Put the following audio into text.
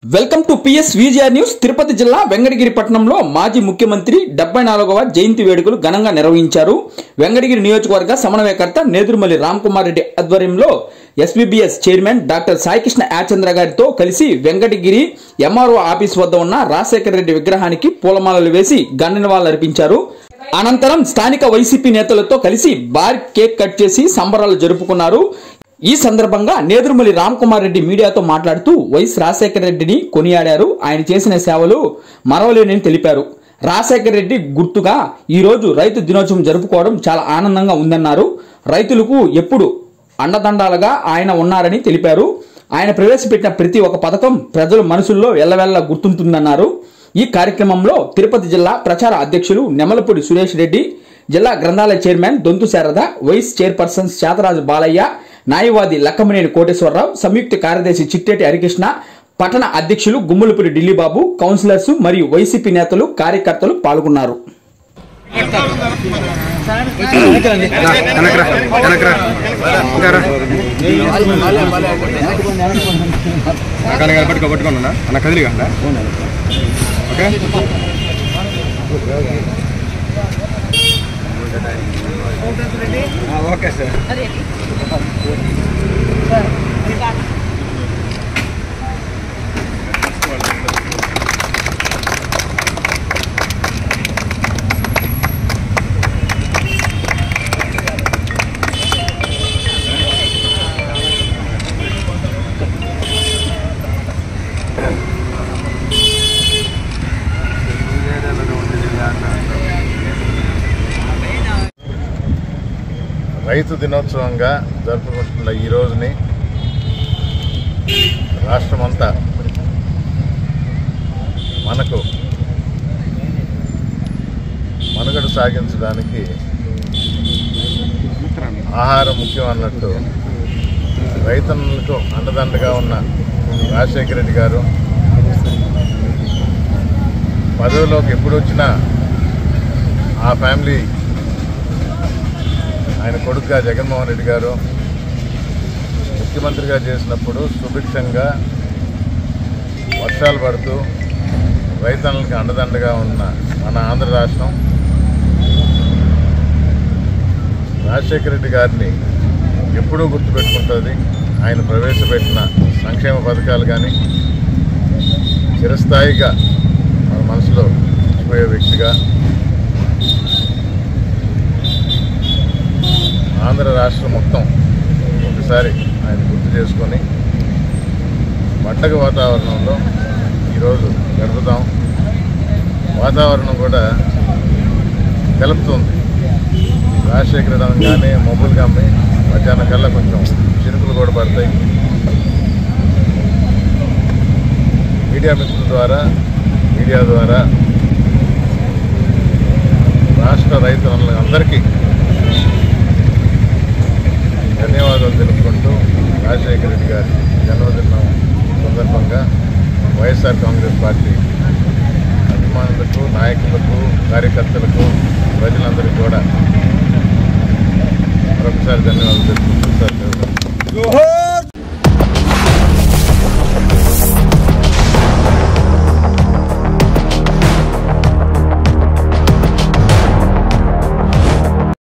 welcome to PS VGR news Tirupati జిల్లా వెంకటగిరి పట్టణంలో మాజీ ముఖ్యమంత్రి డెబ్బై నాలుగవ జయంతి వేడుకలు ఘనంగా నిర్వహించారు వెంకటగిరి నియోజకవర్గ సమన్వయకర్త నేదురుమల్లి రామ్కుమార్ రెడ్డి ఆధ్వర్యంలో SBBS chairman doctor Saikrishna Yachandra గారితో కలిసి వెంకటగిరి ఎంఆర్ఓ ఆఫీస్ వద్ద ఉన్న రాజశేఖర రెడ్డి విగ్రహానికి పూలమాలలు వేసి అర్పించారు అనంతరం స్థానిక వైసీపీ నేతలతో కలిసి భారీ కేక్ కట్ చేసి సంబరాలు జరుపుకున్నారు ఈ సందర్భంగా నేదురుమల్లి రామ్కుమార్ రెడ్డి మీడియాతో మాట్లాడుతూ వైఎస్ రాజశేఖర రెడ్డిని కొనియాడారు ఆయన చేసిన సేవలు మరవలేనని తెలిపారు రాజశేఖర రెడ్డి గుర్తుగా ఈ రోజు రైతు దినోత్సవం జరుపుకోవడం చాలా ఆనందంగా ఉందన్నారు రైతులకు ఎప్పుడు అండదండాలుగా ఆయన ఉన్నారని తెలిపారు ఆయన ప్రవేశపెట్టిన ప్రతి ఒక్క పథకం ప్రజల మనసుల్లో ఎల్లవెల్ల గుర్తుంటుందన్నారు ఈ కార్యక్రమంలో తిరుపతి జిల్లా ప్రచార అధ్యక్షులు నెమలపూడి సురేష్ రెడ్డి జిల్లా గ్రంథాలయ chairman Dontu Sharada vice chairperson Satharaju Balayya న్యాయవాది లక్కమనేని కోటేశ్వరరావు సంయుక్త కార్యదర్శి చిట్టేటి హరికృష్ణ పట్టణ అధ్యక్షులు గుమ్మలపూడి ఢిల్లీబాబు కౌన్సిలర్స్ మరియు వైసీపీ నేతలు కార్యకర్తలు పాల్గొన్నారు వెనకరా వెనకరా ఇంకా రా కానీ కానీ పట్టుకో పట్టుకోండి అన్న కదిలి కదా ఓకే ఓకే సార్ రైతు దినోత్సవంగా జరుపుకుంటున్న ఈ రోజుని రాష్ట్రమంతా మనకు మనుగడ సాగించడానికి ఆహారం ముఖ్యం అన్నట్టు రైతన్నులకు అండదండగా ఉన్న రాజశేఖర రెడ్డి గారు పదవిలోకి ఎప్పుడు వచ్చినా ఆ ఫ్యామిలీ ఆయన కొడుకుగా జగన్మోహన్ రెడ్డి గారు ముఖ్యమంత్రిగా చేసినప్పుడు సుభిక్షంగా వర్షాలు పడుతూ రైతన్నులకి అండదండగా ఉన్న మన ఆంధ్ర రాష్ట్రం రాజశేఖర రెడ్డి గారిని ఎప్పుడూ గుర్తుపెట్టుకుంటుంది ఆయన ప్రవేశపెట్టిన సంక్షేమ పథకాలు కానీ చిరస్థాయిగా మన మనసులో ఉండిపోయే వ్యక్తిగా ఆంధ్ర రాష్ట్రం మొత్తం ఒకసారి ఆయన గుర్తు చేసుకొని పండగ వాతావరణంలో ఈరోజు గడుపుతాం వాతావరణం కూడా కలుపుతుంది రాజశేఖర కానీ మబ్బులు కమ్మి మధ్యాహ్నం కల్లా కొంచెం చినుకులు కూడా పడతాయి మీడియా మిత్రుల ద్వారా మీడియా ద్వారా రాష్ట్ర రైతులందరికీ అందరికీ ధన్యవాదాలు తెలుపుకుంటూ రాజశేఖర రెడ్డి గారి జన్మదినం సందర్భంగా వైఎస్ఆర్ కాంగ్రెస్ పార్టీ అభిమానులకు నాయకులకు కార్యకర్తలకు ప్రజలందరికీ కూడా మరొకసారి ధన్యవాదాలు తెలుపుకుంటూ సార్ జోహో